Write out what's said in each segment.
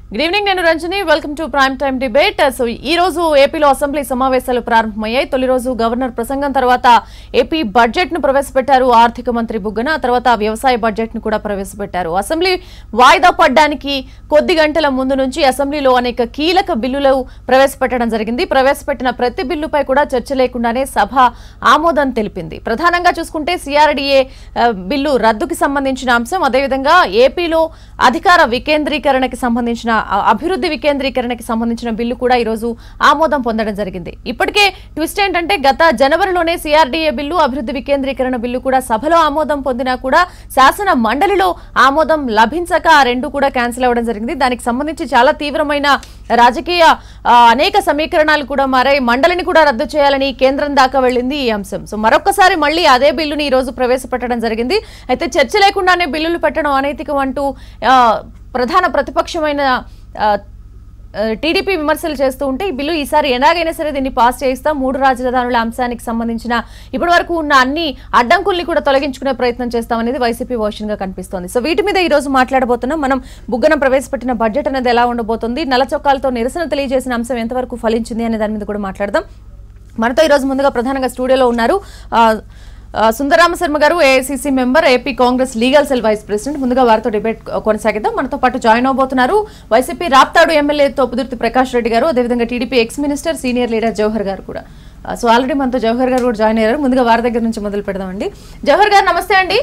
Good evening నేను Ranjani welcome to prime time debate so ఈ రోజు ఏపీలో అసెంబ్లీ సమావేశాలు ప్రారంభమయ్యాయి తొలి రోజు గవర్నర్ ప్రసంగం తర్వాత ఏపీ బడ్జెట్ ను ప్రవేశపెట్టారు ఆర్థిక మంత్రి బుగ్గన ఆ తర్వాత వ్యవసాయ బడ్జెట్ ను కూడా ప్రవేశపెట్టారు అసెంబ్లీ వాయిదా పడ్డానికి కొద్ది గంటల ముందు నుంచి అసెంబ్లీలో అనేక కీలక బిల్లులు ప్రవేశపెట్టడం జరిగింది ప్రవేశపెట్టిన ప్రతి బిల్లుపై కూడా చర్చ లేకుండానే సభ ఆమోదం తెలిపింది ప్రధానంగా చూసుకుంటే సిఆర్డీఏ బిల్లు రద్దుకి సంబంధించిన అంశం అదేవిధంగా ఏపీలో అధికార వికేంద్రీకరణకి సంబంధించిన ఆ, అభివృద్ధి వికేంద్రీకరణకి సంబంధించిన బిల్లు కూడా ఈ రోజు ఆమోదం పొందడం జరిగింది ఇప్పటికే ట్విస్ట్ ఏంటంటే గత జనవరిలోనే సిఆర్డీఏ బిల్లు అభివృద్ధి వికేంద్రీకరణ బిల్లు కూడా సభలో ఆమోదం పొందినా కూడా శాసన మండలిలో ఆమోదం లభించక ఆ రెండు కూడా క్యాన్సిల్ అవ్వడం జరిగింది దానికి సంబంధించి చాలా తీవ్రమైన రాజకీయ ఆ, అనేక సమీకరణాలు కూడా మారాయి మండలిని కూడా రద్దు చేయాలని కేంద్రం దాకా వెళ్ళింది ఈ అంశం సో మరొకసారి మళ్ళీ అదే బిల్లుని ఈ రోజు ప్రవేశపెట్టడం జరిగింది అయితే చర్చ లేకుండానే బిల్లులు పెట్టడం అనైతికం అంటూ ఆ, ప్రధాన ప్రతిపక్షమైన ఆ, ఆ, టీడీపీ విమర్శలు చేస్తూ ఉంటే ఈ బిల్లు ఈసారి ఎలాగైనా సరే దీన్ని పాస్ చేయిస్తాం మూడు రాజధానుల అంశానికి సంబంధించిన ఇప్పటి వరకు ఉన్న అన్ని అడ్డంకుల్ని కూడా తొలగించుకునే ప్రయత్నం చేస్తామనేది వైసీపీ వర్షన్ గా కనిపిస్తోంది సో వీటి మీద ఈ రోజు మాట్లాడబోతున్నాం మనం బుగ్గన ప్రవేశపెట్టిన బడ్జెట్ అనేది ఎలా ఉండబోతుంది నల్ల చొక్కాలతో నిరసన తెలియజేసిన అంశం ఎంతవరకు ఫలించింది అనే దాని మీద కూడా మాట్లాడదాం మనతో ఈరోజు ముందుగా ప్రధానంగా స్టూడియోలో ఉన్నారు ఆ, ఆ, Sundarama Sharma garu AICC member AP Congress legal cell vice president ముందుగా వారితో డిబేట్ కొనసాగిద్దాం మనతో పాటు జాయిన్ అవబోతున్నారు వైసీపీ రాప్తాడు ఎమ్మెల్యే తోపుదుర్తి ప్రకాష్ రెడ్డి గారు అదేవిధంగా TDP ex minister senior leader Jawahar garu కూడా ఆ, సో ఆల్రెడీ మనతో జవహర్ గారు కూడా జాయిన్ అయ్యారు ముందుగా వారి దగ్గర నుంచి మొదలు పెడదామండి జవహర్ గారు నమస్తే అండి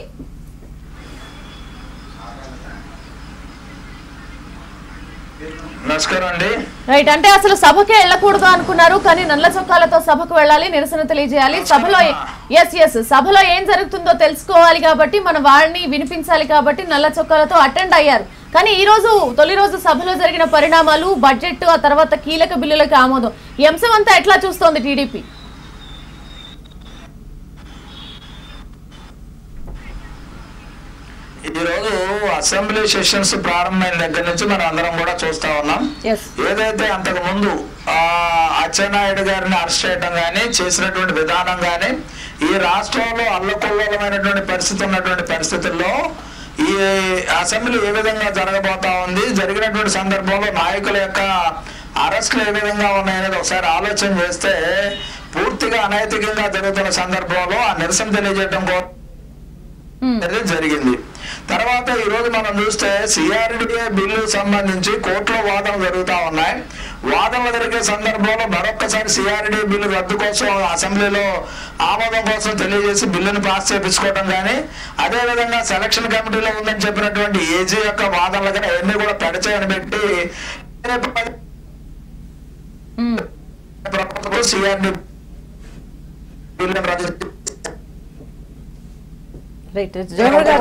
నమస్కారం అండి రైట్ అంటే అసలు సభకే వెళ్ళకూడదు అనుకున్నారు కానీ నల్ల చొక్కాలతో సభకు వెళ్ళాలి నిరసన తెలియజేయాలి సభలో ఎస్ ఎస్ సభలో ఏం జరుగుతుందో తెలుసుకోవాలి కాబట్టి మన వారిని వినిపించాలి కాబట్టి నల్ల చొక్కాలతో అటెండ్ అయ్యారు కానీ ఈ రోజు తొలి రోజు సభలో జరిగిన పరిణామాలు బడ్జెట్ ఆ తర్వాత కీలక బిల్లులకు ఆమోదం ఈ అంశం అంతా ఎట్లా చూస్తోంది టీడీపీ ఈ రోజు అసెంబ్లీ సెషన్స్ ప్రారంభమైన దగ్గర నుంచి మనం అందరం కూడా చూస్తా ఉన్నాం ఎస్ ఏదైతే అంతకు ముందు ఆ అచ్చెన్నాయుడు గారిని అరెస్ట్ చేయడం కానీ చేసినటువంటి విధానం కానీ ఈ రాష్ట్రంలో అల్లకొల్లమైనటువంటి పరిస్థితి ఉన్నటువంటి పరిస్థితుల్లో ఈ అసెంబ్లీ ఏ విధంగా జరగబోతా ఉంది జరిగినటువంటి సందర్భంలో నాయకుల యొక్క అరెస్టులు ఏ విధంగా ఉన్నాయనేది ఒకసారి ఆలోచన చేస్తే పూర్తిగా అనైతికంగా జరుగుతున్న సందర్భంలో ఆ నిరసన తెలియజేయడం కోసం అనేది జరిగింది తర్వాత ఈ రోజు మనం చూస్తే సిఆర్డిఏ బిల్లు సంబంధించి కోర్టులో వాదనలు జరుగుతా ఉన్నాయి వాదనలు జరిగే సందర్భంలో మరొక్కసారి సిఆర్డిఏ బిల్లు రద్దు కోసం అసెంబ్లీలో ఆమోదం కోసం తెలియజేసి బిల్లును పాస్ చేపించుకోవడం కానీ అదే విధంగా సెలక్షన్ కమిటీలో ఉందని చెప్పినటువంటి ఏజీ యొక్క వాదనలు కానీ అవన్నీ కూడా పెడచేయని పెట్టి ఉమ్. ప్రభుత్వం సిఆర్డి బిల్లును రద్దు రైట్ జవహర్ గారు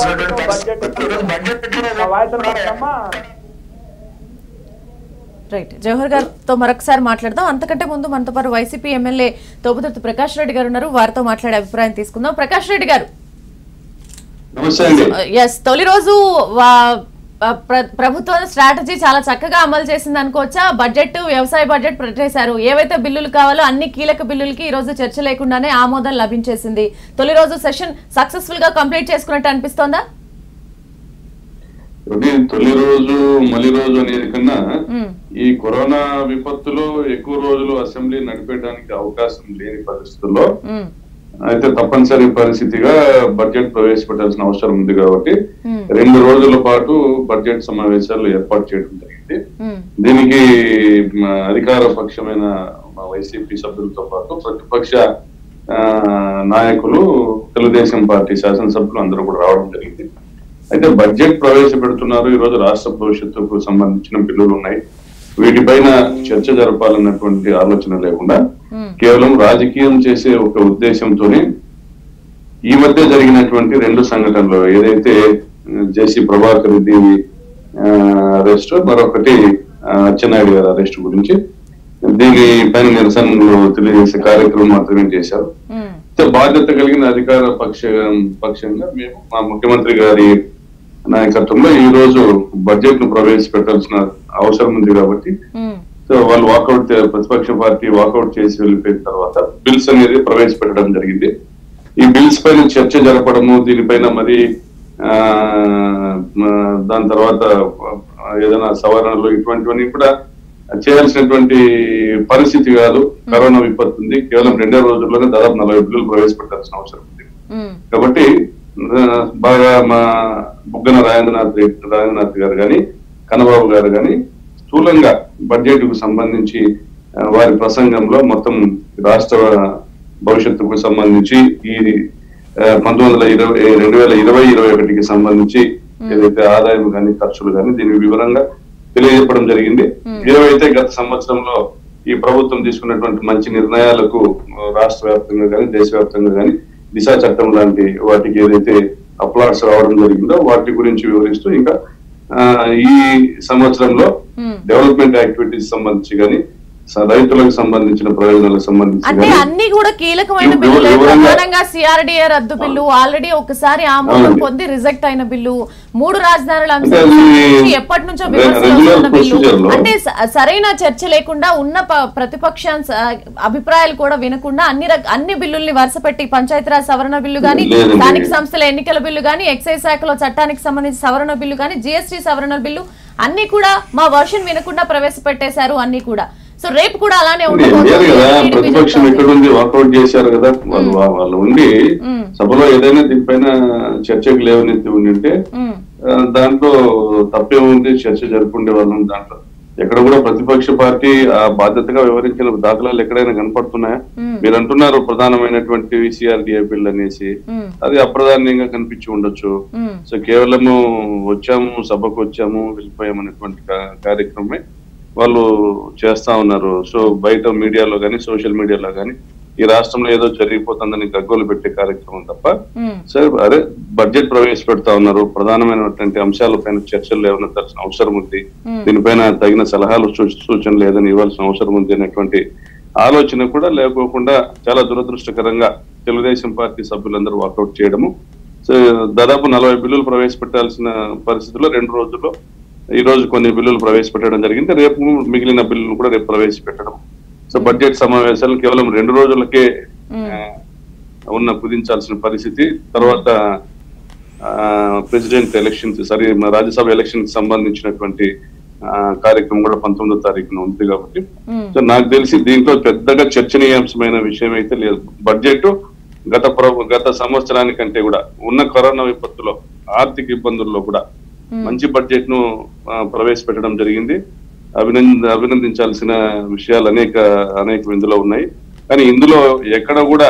రైట్ జవహర్ గారితో మరొకసారి మాట్లాడదాం అంతకంటే ముందు మనతో పాటు వైసీపీ ఎమ్మెల్యే తోపుదుర్తి ప్రకాష్ రెడ్డి గారు ఉన్నారు వారితో మాట్లాడే అభిప్రాయం తీసుకుందాం ప్రకాష్ రెడ్డి గారు నమస్తే అండి ఎస్ తొలి రోజు వా- ప్ర- ప్రభుత్వం స్ట్రాటజీ చాలా చక్కగా అమలు చేసింది అనుకోవచ్చా బడ్జెట్ వ్యవసాయ బడ్జెట్ పెట్టేశారు ఏవైతే బిల్లులు కావాలో అన్ని కీలక బిల్లులకి ఈ రోజు చర్చ లేకుండానే ఆమోదం లభించేసింది తొలి రోజు సెషన్ సక్సెస్ఫుల్ గా కంప్లీట్ చేసుకున్నట్టు అనిపిస్తోందా ఇది తొలి రోజు మలి రోజు అనేది కన్నా మ్మ్. ఈ కరోనా విపత్తులో ఎక్కువ రోజులు అసెంబ్లీ నడిపేయడానికి అవకాశం లేని పరిస్థితుల్లో మ్మ్. అయితే తప్పనిసరి పరిస్థితిగా బడ్జెట్ ప్రవేశపెట్టాల్సిన అవసరం ఉంది కాబట్టి మ్మ్. రెండు రోజుల పాటు బడ్జెట్ సమావేశాలు ఏర్పాటు చేయడం జరిగింది మ్మ్. దీనికి మ, అధికార పక్షమైన మా వైసీపీ సభ్యులతో పాటు ప్రతిపక్ష ఆ, నాయకులు తెలుగుదేశం పార్టీ శాసనసభ్యులు అందరూ కూడా రావడం జరిగింది అయితే బడ్జెట్ ప్రవేశపెడుతున్నారు ఈ రోజు రాష్ట్ర భవిష్యత్తుకు సంబంధించిన బిల్లులు ఉన్నాయి వీటిపైన చర్చ జరపాలన్నటువంటి ఆలోచన లేకుండా మ్మ్. కేవలం రాజకీయం చేసే ఒక ఉద్దేశంతోనే ఈ మధ్య జరిగినటువంటి రెండు సంఘటనలు ఏదైతే జేసీ ప్రభాకర్ రెడ్డి అరెస్ట్ మరొకటి ఆ, అచ్చెన్నాయుడు గారి అరెస్ట్ గురించి దీని పైన నిరసనలు తెలియజేసే కార్యక్రమం మాత్రమే చేశారు మ్మ్. అయితే బాధ్యత కలిగిన అధికార పక్ష పక్షంగా మేము మా ముఖ్యమంత్రి గారి నాయకత్వంలో ఈ రోజు బడ్జెట్ ను ప్రవేశపెట్టాల్సిన అవసరం ఉంది కాబట్టి మ్మ్. సో వాళ్ళు వాకౌట్ ప్రతిపక్ష పార్టీ వాకౌట్ చేసి వెళ్ళిపోయిన తర్వాత బిల్స్ అనేది ప్రవేశపెట్టడం జరిగింది ఈ బిల్స్ పైన చర్చ జరపడము దీనిపైన మరి ఆ, మ, దాని తర్వాత ఏదైనా సవరణలు ఇటువంటివన్నీ కూడా చేయాల్సినటువంటి పరిస్థితి కాదు కరోనా విపత్తు ఉంది కేవలం రెండే రోజుల్లోనే దాదాపు నలభై బిల్లులు ప్రవేశపెట్టాల్సిన అవసరం ఉంది ఉమ్, కాబట్టి ఆ, బాగా మా బుగ్గన రాజేంద్రనాథ్ రెడ్డి- రాజేంద్రనాథ్ గారు కానీ కన్నబాబు గారు కానీ స్థూలంగా బడ్జెట్ కు సంబంధించి ఆ, వారి ప్రసంగంలో మొత్తం రాష్ట్ర భవిష్యత్తుకు సంబంధించి ఈ ఆ, పంతొమ్మిది వందల ఇరవై రెండు వేల ఇరవై ఇరవై ఒకటికి సంబంధించి ఏదైతే ఆదాయం కానీ ఖర్చులు కానీ దీని వివరంగా తెలియజెప్పడం జరిగింది ఏవైతే గత సంవత్సరంలో ఈ ప్రభుత్వం తీసుకున్నటువంటి మంచి నిర్ణయాలకు ఆ, రాష్ట్ర వ్యాప్తంగా కానీ దేశవ్యాప్తంగా కానీ దిశా చట్టం లాంటి వాటికి ఏదైతే అప్లాట్స్ రావడం జరిగిందో వాటి గురించి వివరిస్తూ ఇంకా ఆ, ఈ సంవత్సరంలో ఉమ్. డెవలప్మెంట్ యాక్టివిటీస్ సంబంధించి కానీ రైతులకు సంబంధించిన ప్రయోజనాలకు సంబంధించి అంటే కానీ అన్ని కూడా కీలకమైన వివ- బిల్లులే వివరంగా- ప్రధానంగా సిఆర్డిఏ రద్దు బిల్లు ఆల్రెడీ ఒకసారి ఆమోదం అవునండి. పొంది రిజెక్ట్ అయిన బిల్లు మూడు రాజధానుల అంటే అంశం అది సంబంధించి ఎప్పటి నుంచో రె- విమర్శలు రెగ్యులర్ వస్తున్న బిల్లు ప్రొసీజర్లో- అంటే స- సరైన చర్చ లేకుండా ఉన్న ప- ప్రతిపక్ష స- అభిప్రాయాలు కూడా వినకుండా అన్ని రక- అన్ని బిల్లుల్ని వరుసపెట్టి పంచాయతీరాజ్ సవరణ బిల్లు గానీ లేదండి. స్థానిక సంస్థల ఎన్నికల బిల్లు గానీ ఎక్సైజ్ శాఖలో చట్టానికి సంబంధించి సవరణ బిల్లు గానీ జిఎస్టీ సవరణ బిల్లు అన్ని కూడా మా వర్షన్ వినకుండా ప్రవేశపెట్టేశారు అన్ని కూడా సో రేపు కూడా అలానే లేదు ఉండబోతోంది. కదా టీడీపీ ప్రతిపక్షం చెప్తోంది. ఎక్కడ ఉంది వాకౌట్ చేశారు కదా వాళ్ళు వాళ్ళు ఉండి మ్మ్. సభలో ఏదైనా దీనిపైన చర్చకు లేవనెత్తి ఉండింటే ఉమ్, ఆ, దాంట్లో తప్పేముంది చర్చ జరుపుకుండే వాళ్ళం దాంట్లో ఎక్కడ కూడా ప్రతిపక్ష పార్టీ ఆ బాధ్యతగా వ్యవహరించిన దాఖలాలు ఎక్కడైనా కనపడుతున్నాయా మ్మ్. మీరు అంటున్నారు ప్రధానమైనటువంటి సిఆర్డిఏ బిల్ అనేసి ఉమ్, అది అప్రధానంగా కనిపించి ఉండొచ్చు ఉమ్, సో కేవలము వచ్చాము సభకు వచ్చాము వెళ్ళిపోయాము అనేటువంటి కా- కార్యక్రమమే వాళ్ళు చేస్తా ఉన్నారు సో బయట మీడియాలో కానీ సోషల్ మీడియాలో కానీ ఈ రాష్ట్రంలో ఏదో జరిగిపోతుందని గగ్గోలు పెట్టే కార్యక్రమం తప్ప ఉమ్, సార్ అరే బడ్జెట్ ప్రవేశపెడతా ఉన్నారు ప్రధానమైనటువంటి అంశాలపైన చర్చలు లేవనెత్తాల్సిన అవసరం ఉంది Hmm. దీనిపైన తగిన సలహాలు సూ- సూచనలు ఏదైనా ఇవ్వాల్సిన అవసరం ఉంది అనేటువంటి ఆలోచన కూడా లేకోకుండా చాలా దురదృష్టకరంగా తెలుగుదేశం పార్టీ సభ్యులందరూ వాకౌట్ చేయడము సో దాదాపు నలభై బిల్లులు ప్రవేశపెట్టాల్సిన పరిస్థితుల్లో రెండు రోజుల్లో ఈ రోజు కొన్ని బిల్లులు ప్రవేశపెట్టడం జరిగింది రేపు మిగిలిన బిల్లులు కూడా రేపు ప్రవేశపెట్టడం సో బడ్జెట్ సమావేశాలు కేవలం రెండు రోజులకే ఆ, ఉన్న కుదించాల్సిన పరిస్థితి తర్వాత ప్రెసిడెంట్ ఎలక్షన్స్ సారీ మన రాజ్యసభ ఎలక్షన్ కి సంబంధించినటువంటి ఆ, కార్యక్రమం కూడా పంతొమ్మిదో తారీఖున ఉంది కాబట్టి ఉమ్, సో నాకు తెలిసి దీంట్లో పెద్దగా చర్చనీయాంశమైన విషయం అయితే లేదు బడ్జెట్ గత ప్రభు గత సంవత్సరానికంటే కూడా ఉన్న కరోనా విపత్తులో ఆర్థిక ఇబ్బందుల్లో కూడా మంచి బడ్జెట్ ను ఆ, ప్రవేశపెట్టడం జరిగింది అభినంద అభినందించాల్సిన విషయాలు అనేక అనేక ఇందులో ఉన్నాయి కానీ ఇందులో ఎక్కడ కూడా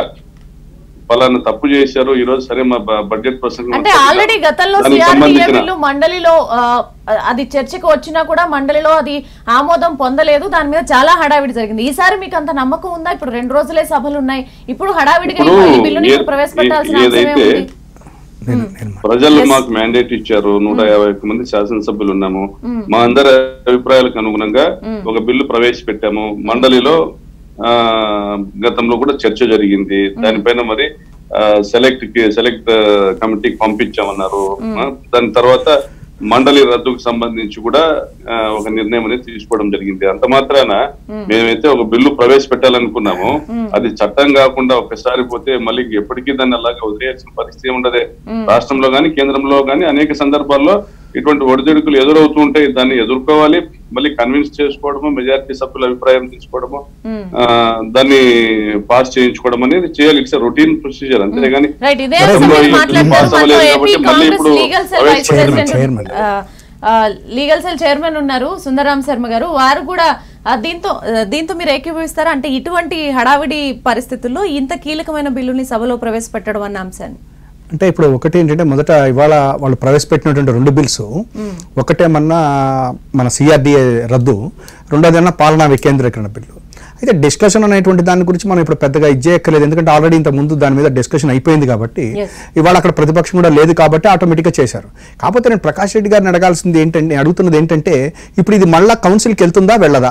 పలానా తప్పు చేశారు ఈ రోజు సరే మా బ- బడ్జెట్ ప్రసంగం అంటే అంతా ఆల్రెడీ గతంలో దానికి సిఆర్డీఏ సంబంధించిన- బిల్లు మండలిలో ఆ, అది చర్చకు వచ్చినా కూడా మండలిలో అది ఆమోదం పొందలేదు దాని మీద చాలా హడావిడి జరిగింది ఈసారి మీకు అంత నమ్మకం ఉందా ఇప్పుడు రెండు రోజులే సభలు ఉన్నాయి ఇప్పుడు హడావిడిగా ఈ ఇప్పుడు బిల్లుని ఏ- ప్రవేశపెట్టాల్సిన ఏ- అవసరం ఏదైతే ఏముంది నేను నేను మా- ప్రజలు Yes. మాకు మ్యాండేట్ ఇచ్చారు నూట యాభై ఒక్క మంది శాసనసభ్యులు ఉన్నాము మా అందరి అభిప్రాయాలకు అనుగుణంగా ఒక బిల్లు ప్రవేశపెట్టాము మండలిలో ఆ గతంలో కూడా చర్చ జరిగింది దానిపైన మరి సెలెక్ట్ కి సెలెక్ట్ కమిటీకి పంపించామన్నారు ఆ, దాని తర్వాత మండలి రద్దుకు సంబంధించి కూడా ఆ, ఒక నిర్ణయం అనేది తీసుకోవడం జరిగింది అంత మాత్రాన మేమైతే ఒక బిల్లు ప్రవేశపెట్టాలనుకున్నాము అది చట్టం కాకుండా ఒకసారి పోతే మళ్ళీ ఎప్పటికీ దాన్ని అలాగే వదిలేయాల్సిన పరిస్థితి ఉండదే రాష్ట్రంలో గాని కేంద్రంలో గాని అనేక సందర్భాల్లో ఇటువంటి ఒడిదుడుకులు ఎదురవుతూ ఉంటాయి దాన్ని ఎదుర్కోవాలి మళ్ళీ కన్విన్స్ చేసుకోవడము మెజారిటీ సభ్యుల అభిప్రాయం తీసుకోవడము ఆ, దాన్ని పాస్ చేయించుకోవడం అనేది చేయాలి ఇట్స్ రొటీన్ ప్రొసీజర్ అంతేగాని రైట్ ఇదే గతంలో అంశం ఈ బిల్లు మాట్లాడతారు పాస్ మనతో అవ్వలేదు ఏపీ కాబట్టి మళ్ళీ కాంగ్రెస్ ఇప్పుడు legal cell vice chairman, president chairman. ఆ, ఆ, లీగల్ సెల్ చైర్మన్ ఉన్నారు సుందరాం శర్మ గారు వారు కూడా ఆ, దీంతో ఆ, దీంతో మీరు ఏకీభవిస్తారా అంటే ఇటువంటి హడావిడి పరిస్థితుల్లో ఇంత కీలకమైన బిల్లుని సభలో ప్రవేశపెట్టడం అన్న అంశాన్ని అంటే ఇప్పుడు ఒకటి ఏంటంటే మొదట ఇవాళ వాళ్ళు ప్రవేశపెట్టినటువంటి రెండు బిల్స్ ఒకటేమన్నా మన సిఆర్డిఏ రద్దు రెండోదేమన్నా పాలనా వికేంద్రీకరణ బిల్లు అయితే డిస్కషన్ అనేటువంటి దాని గురించి మనం ఇప్పుడు పెద్దగా ఇచ్చేయక్కర్లేదు ఎందుకంటే ఆల్రెడీ ఇంత ముందు దాని మీద డిస్కషన్ అయిపోయింది కాబట్టి Yes. ఇవాళ అక్కడ ప్రతిపక్షం కూడా లేదు కాబట్టి ఆటోమేటిక్గా చేశారు కాకపోతే నేను ప్రకాష్ రెడ్డి గారిని అడగాల్సింది ఏంటంటే నేను అడుగుతున్నది ఏంటంటే ఇప్పుడు ఇది మళ్ళా కౌన్సిల్కి వెళ్తుందా వెళ్ళదా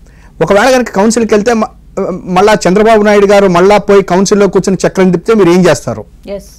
ఒకవేళ కనుక కౌన్సిల్కి వెళ్తే మ- మళ్ళా చంద్రబాబు నాయుడు గారు మళ్ళా పోయి కౌన్సిల్లో కూర్చొని చక్రం తిప్పితే మీరు ఏం చేస్తారు ఎస్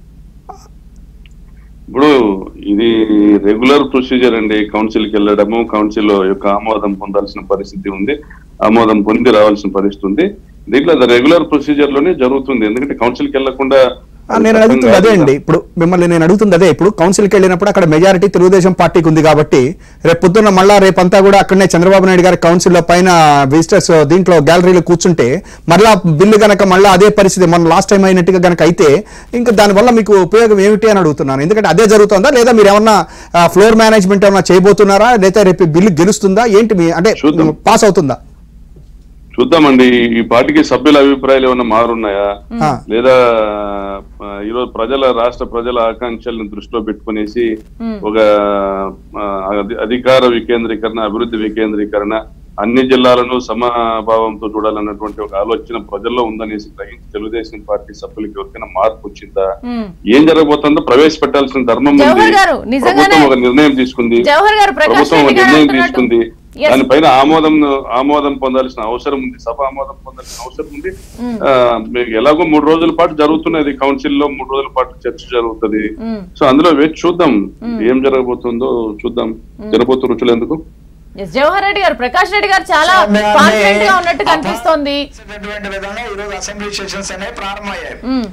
ఇప్పుడు ఇది రెగ్యులర్ ప్రొసీజర్ అండి కౌన్సిల్ కి వెళ్ళడము కౌన్సిల్ యొక్క ఆమోదం పొందాల్సిన పరిస్థితి ఉంది ఆమోదం పొంది రావాల్సిన పరిస్థితి ఉంది దీంట్లో అది రెగ్యులర్ ప్రొసీజర్ లోనే జరుగుతుంది ఎందుకంటే కౌన్సిల్ కి వెళ్లకుండా ఆ, నేను అడుగుతుంది అదే అండి ఇప్పుడు మిమ్మల్ని నేను అడుగుతుంది అదే ఇప్పుడు కౌన్సిల్కి వెళ్ళినప్పుడు అక్కడ మెజారిటీ తెలుగుదేశం పార్టీకి ఉంది కాబట్టి రేపు పొద్దున్న మళ్ళా రేపంతా కూడా అక్కడనే చంద్రబాబు నాయుడు గారి కౌన్సిల్లో పైన విజిటర్స్ దీంట్లో గ్యాలరీలో కూర్చుంటే మళ్ళా బిల్లు గనక మళ్ళీ అదే పరిస్థితి మన లాస్ట్ టైం అయినట్టుగా గనక అయితే ఇంకా దానివల్ల మీకు ఉపయోగం ఏమిటి అని అడుగుతున్నాను ఎందుకంటే అదే జరుగుతుందా లేదా మీరు ఏమన్నా ఫ్లోర్ మేనేజ్మెంట్ ఏమన్నా చేయబోతున్నారా లేదా రేపు బిల్లు గెలుస్తుందా ఏంటి మీ అంటే చూద్దాం. పాస్ అవుతుందా చూద్దామండి ఈ పార్టీకి సభ్యుల అభిప్రాయాలు ఏమైనా మారున్నాయా ఆ. లేదా ఆ, ఈరోజు ప్రజల రాష్ట్ర ప్రజల ఆకాంక్షలను దృష్టిలో పెట్టుకునేసి ఒక ఆ, అధి- అధికార వికేంద్రీకరణ అభివృద్ధి వికేంద్రీకరణ అన్ని జిల్లాలను సమభావంతో చూడాలన్నటువంటి ఒక ఆలోచన ప్రజల్లో ఉందనేసి గ్రహించి తెలుగుదేశం పార్టీ సభ్యులకి ఎవరికైనా మార్పు వచ్చిందా మ్మ్. ఏం జరగబోతుందో ప్రవేశపెట్టాల్సిన ధర్మం ఉంది జవహర్ గారు, నిజంగానే ప్రభుత్వం ఒక నిర్ణయం తీసుకుంది జవహర్ గారు ప్రకాష్ ప్రభుత్వం ఒక రెడ్డి గారు నిర్ణయం అంటున్నట్టు- తీసుకుంది Yes. దానిపైన ఆమోదం ఆమోదం పొందాల్సిన అవసరం ఉంది సభ ఆమోదం పొందాల్సిన అవసరం ఉంది ఆ, మీకు ఎలాగో మూడు రోజుల పాటు జరుగుతున్నది కౌన్సిల్ లో మూడు రోజుల పాటు చర్చ జరుగుతుంది మ్మ్. సో అందులో వేచి చూద్దాం ఏం జరగబోతుందో చూద్దాం జరగబోతు రుచులు ఎందుకు ఎస్ జవహర్ రెడ్డి గారు ప్రకాష్ రెడ్డి గారు చాలా సౌమ్యాన్ని కాన్ఫిడెంట్ గా ఉన్నట్టు కనిపిస్తోంది చేసేటటువంటి విధంగా ఈ రోజు అసెంబ్లీ సెషన్స్ అనేవి ప్రారంభమయ్యాయి మ్మ్.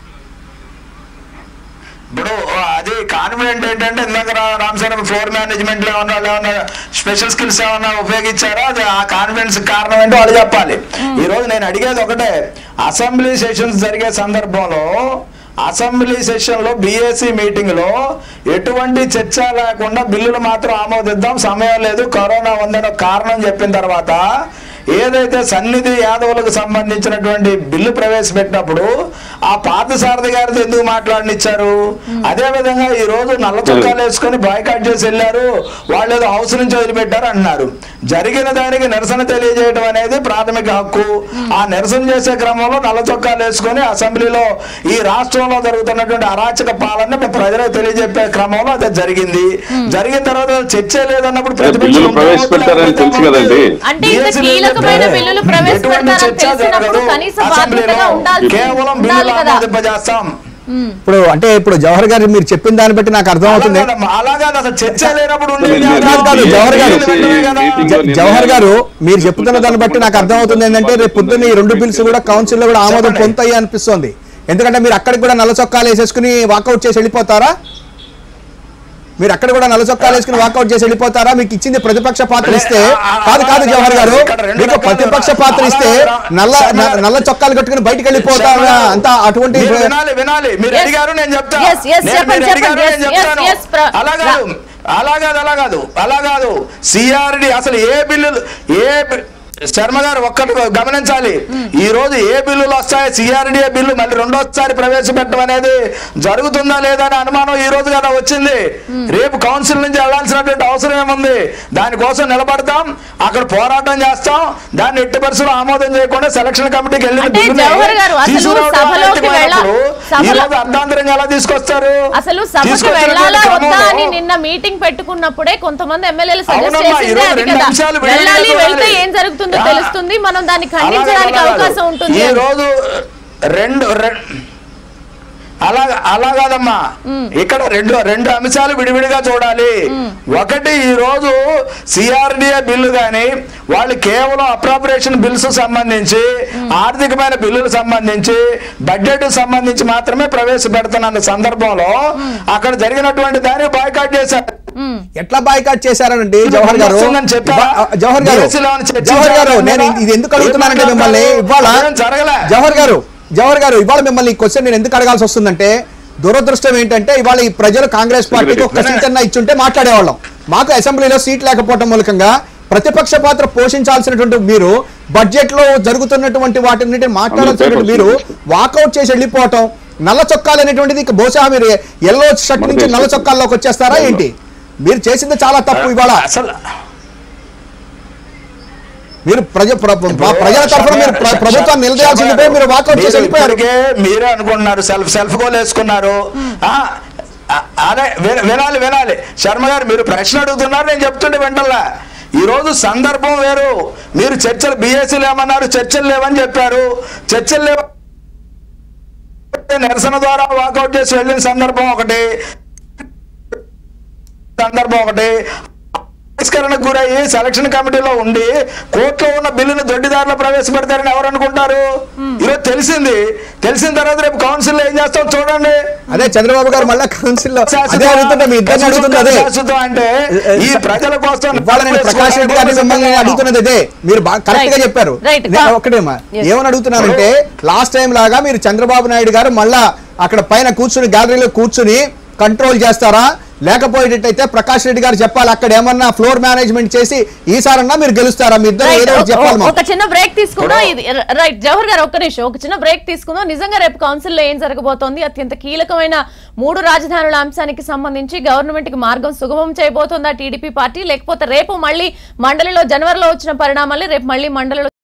ఇప్పుడు అది కాన్ఫిడెంట్ ఏంటంటే ఇందాక రా- రామ్ సార్ ఫ్లోర్ మేనేజ్మెంట్ లో ఏమన్నా వాళ్ళు ఏమన్నా స్పెషల్ స్కిల్స్ ఏమన్నా ఉపయోగించారా అది ఆ కాన్ఫిడెన్స్ కారణం ఏంటో వాళ్ళు చెప్పాలి ఈ రోజు నేను అడిగేది ఒకటే అసెంబ్లీ సెషన్స్ జరిగే సందర్భంలో అసెంబ్లీ సెషన్ లో బీఏసీ మీటింగ్ లో ఎటువంటి చర్చ లేకుండా బిల్లులు మాత్రం ఆమోదిద్దాం సమయం లేదు కరోనా ఉందని ఒక కారణం చెప్పిన తర్వాత ఏదైతే సన్నిధి యాదవులకు సంబంధించినటువంటి బిల్లు ప్రవేశపెట్టినప్పుడు ఆ పాత సారథి గారితో ఎందుకు మాట్లాడనిచ్చారు అదే విధంగా ఈ రోజు నల్ల చొక్కాలు వేసుకొని బాయ్కాట్ చేసి వెళ్ళారు వాళ్ళు ఏదో హౌస్ నుంచి వదిలిపెట్టారు అన్నారు జరిగిన దానికి నిరసన తెలియజేయడం అనేది ప్రాథమిక హక్కు ఆ నిరసన చేసే క్రమంలో నల్ల చొక్కాలు వేసుకొని అసెంబ్లీలో ఈ రాష్ట్రంలో జరుగుతున్నటువంటి అరాచక పాలన ప్రజలకు తెలియజెప్పే క్రమంలో అది జరిగింది జరిగిన తర్వాత చర్చ లేదన్నప్పుడు ప్రతిపక్షం బిల్లులు ఉంటే ప్రవేశపెట్టారని లేకపోతే తెలుసు కదండి. అంటే ఇంత BSc కీలకమైన లేదంటే బిల్లులు ఎటువంటి ప్రవేశపెడతారని చర్చ తెలిసినప్పుడు జరగదు. కనీస అసెంబ్లీలో బాధ్యతగా ఉండాల్సి కేవలం ఉండాలి బిల్లులు కదా ఆమోదింపజేస్తాం మ్మ్. ఇప్పుడు అంటే ఇప్పుడు జవహర్ గారు మీరు చెప్పిన దాన్ని బట్టి నాకు అర్థమవుతుంది అలాగే అలాగే అసలు చర్చ లేనప్పుడు ఉండేది లేదు, కాదు. కాదు, కాదు, జవహర్ గారు. బిల్లులు పెట్టడమే కదా. మీటింగ్ జ- జవహర్ గారు మీరు చెప్తున్న దాన్ని బట్టి నాకు అర్థమవుతుంది ఏంటంటే రేపు పొద్దున్న ఈ రెండు బిల్స్ కూడా కౌన్సిల్ లో కూడా ఆమోదం చెప్పండి. పొందుతాయి అనిపిస్తోంది ఎందుకంటే మీరు అక్కడికి కూడా నల్ల చొక్కాలు వేసేసుకుని వాకౌట్ చేసి వెళ్ళిపోతారా మీరు అక్కడ కూడా నల్ల చొక్కాలు వేసుకుని వాకౌట్ చేసి వెళ్ళిపోతారా మీకు ఇచ్చింది ప్రతిపక్ష పాత్ర ఇస్తే కాదు కాదు జవహర్ గారు ఇక్కడ రెండు మీకు రకాలు ప్రతిపక్ష పాత్ర ఇస్తే నల్ల న- నల్ల చొక్కాలు కట్టుకుని బయటికి వెళ్ళిపోతారా అంత అటువంటి మీరు వినాలి వినాలి మీరు Yes. అడిగారు నేను చెప్తా Yes, yes, నేను- చెప్పండి, మీరు అడిగారు, చెప్పండి. నేను Yes, చెప్తాను. yes, yes, ప్ర- అలా కాదు అలా కాదు అలా కాదు అలా కాదు సిఆర్డి అసలు ఏ బిల్లులు ఏ బి- శర్మ గారు ఒక్కటి గమనించాలి ఈ రోజు ఏ బిల్లులు వస్తాయి సిఆర్డిఏ బిల్లు మళ్ళీ రెండోసారి ప్రవేశపెట్టడం అనేది జరుగుతుందా లేదా అని అనుమానం ఈ రోజు కదా వచ్చింది రేపు కౌన్సిల్ నుంచి వెళ్లాల్సినటువంటి అవసరం ఏముంది దానికోసం నిలబడతాం అక్కడ పోరాటం చేస్తాం దాన్ని ఎట్టి పరిస్థితుల్లో ఆమోదం చేయకుండా సెలక్షన్ కమిటీకి వెళ్ళిన అంటే బిల్లుని జవహర్ గారు అసలు తీసుకురావడం సభలోకి అనైతికమైనప్పుడు వెళ్ళ- ఈ సభలో- రోజు అర్ధాంతరంగా ఎలా తీసుకొస్తారు అసలు సభకు తీసుకొచ్చినటువంటి వెళ్ళాలా వద్దా క్రమంలో అని నిన్న మీటింగ్ పెట్టుకున్నప్పుడే కొంతమంది ఎమ్మెల్యేలు సజెస్ట్ అవునమ్మా, ఈ చేసిందే రోజు అది రెండు కదా అంశాలు విడివిడిగా వెళ్ళాలి చూడాలి. వెళ్తే ఏం జరుగుతుందో ఆ. తెలుస్తుంది మనం దాన్ని అలాగే ఖండించడానికి అలాగే అవకాశం ఉంటుంది ఈ అని. రోజు రెండు రెం- అలా అలా కాదమ్మా ఇక్కడ రెండు రెండు అంశాలు విడివిడిగా చూడాలి ఒకటి ఈ రోజు సిఆర్డిఏ బిల్లు గాని వాళ్ళు కేవలం అప్రాపరేషన్ బిల్స్ సంబంధించి ఆర్థికమైన బిల్లులు సంబంధించి బడ్జెట్ సంబంధించి మాత్రమే ప్రవేశపెడుతున్న సందర్భంలో అక్కడ జరిగినటువంటి దాన్ని బాయ్కాట్ చేశారు మ్మ్. ఎట్లా బాయ్కాట్ చేశారనండి జవహర్ గారు వస్తుందని చెప్పారా? ఇవ్వ- జవహర్ గారు BSc లో ఏమైనా చర్చించారా? జవహర్ గారు నేను ఇది- ఇది ఎందుకు అడుగుతున్నానంటే ఏం మిమ్మల్ని మాట్లాడారు? ఇవాళ అదేం జరగలే. జవహర్ గారు జవహర్ గారు ఇవాళ మిమ్మల్ని ఈ క్వశ్చన్ నేను ఎందుకు అడగాల్సి వస్తుందంటే దురదృష్టం ఏంటంటే ఇవాళ ఈ ప్రజలు కాంగ్రెస్ పార్టీకి ఒక్క సీట్ అన్నా ఇచ్చుంటే మాట్లాడేవాళ్ళం మాకు అసెంబ్లీలో సీట్ లేకపోవడం మూలకంగా ప్రతిపక్ష పాత్ర పోషించాల్సినటువంటి మీరు బడ్జెట్ లో జరుగుతున్నటువంటి వాటిని మాట్లాడాల్సినటువంటి మీరు వాకౌట్ చేసి వెళ్ళిపోవటం నల్ల చొక్కాలు అనేటువంటిది ఇక బహుశా మీరు ఎల్లో షర్ట్ నుంచి నల్ల చొక్కాల్లోకి వచ్చేస్తారా ఏంటి మీరు చేసింది చాలా తప్పు ఇవాళ అసలు మీరు ప్రజ ప్ర- ప్ర- ప్రజల తరఫున మీరు ప్ర- ప్రభుత్వాన్ని నిలదీయాల్సింది పోయి మీరు వాకౌట్ చేసి మీరు వెళ్ళిపోయారు ఇప్పటికే మీరే అనుకుంటున్నారు సెల్ఫ్ సెల్ఫ్ గోల్ వేసుకున్నారు ఆ, ఆ, అదే విన- వినాలి వినాలి శర్మ గారు మీరు ప్రశ్న అడుగుతున్నారు నేను చెప్తుంటే వింటల్లా ఈ రోజు సందర్భం వేరు మీరు చర్చలు బీఎస్సీలు ఏమన్నారు చర్చలు లేవని చెప్పారు చర్చలు లేవ నిరసన ద్వారా వాకౌట్ చేసి వెళ్ళిన సందర్భం ఒకటి సందర్భం ఒకటి తిరస్కరణకు గురయ్యి సెలక్షన్ కమిటీలో ఉండి కోర్టులో ఉన్న బిల్లును దొడ్డిదారిలో ప్రవేశపెడతారని ఎవరు అనుకుంటారు ఈరోజు తెలిసింది తెలిసిన తర్వాత రేపు కౌన్సిల్ ఏం చేస్తాం చూడండి అదే చంద్రబాబు గారు మళ్ళీ కౌన్సిల్ లో అదే అడుగుతుంటే మీ ఇద్దరిని అడుగుతుంది అదే శాశ్వతం అంటే ఈ ప్రజల కోసం ఇవాళ నేను ప్రకాష్ రెడ్డి గారిని మిమ్మల్ని అడుగుతున్నది అదే మీరు కరెక్ట్ గా Right. చెప్పారు Right. నేను ఒకటేమా Yes. ఏమని అడుగుతున్నానంటే లాస్ట్ టైం లాగా మీరు చంద్రబాబు నాయుడు గారు మళ్ళా అక్కడ పైన కూర్చుని గ్యాలరీలో కూర్చుని కంట్రోల్ చేస్తారా లేకపోయేటట్టయితే ప్రకాష్ రెడ్డి గారు చెప్పాలి అక్కడ ఏమన్నా ఫ్లోర్ మేనేజ్మెంట్ చేసి ఈసారన్నా మీరు గెలుస్తారా మీ ఇద్దరు Right. ఏదో ఒకటి చెప్పాలి ఒక- మాకు. ఒక చిన్న బ్రేక్ తీసుకుందాం ఇది రైట్ జవహర్ గారు ఒక్క నిమిషం ఒక చిన్న బ్రేక్ తీసుకుందాం నిజంగా రేపు కౌన్సిల్ లో ఏం జరగబోతోంది అత్యంత కీలకమైన మూడు రాజధానుల అంశానికి సంబంధించి గవర్నమెంట్ కి మార్గం సుగమం చేయబోతోందా టీడీపీ పార్టీ లేకపోతే రేపు మళ్ళీ మండలిలో జనవరిలో వచ్చిన పరిణామాలు రేపు మళ్ళీ మండలిలో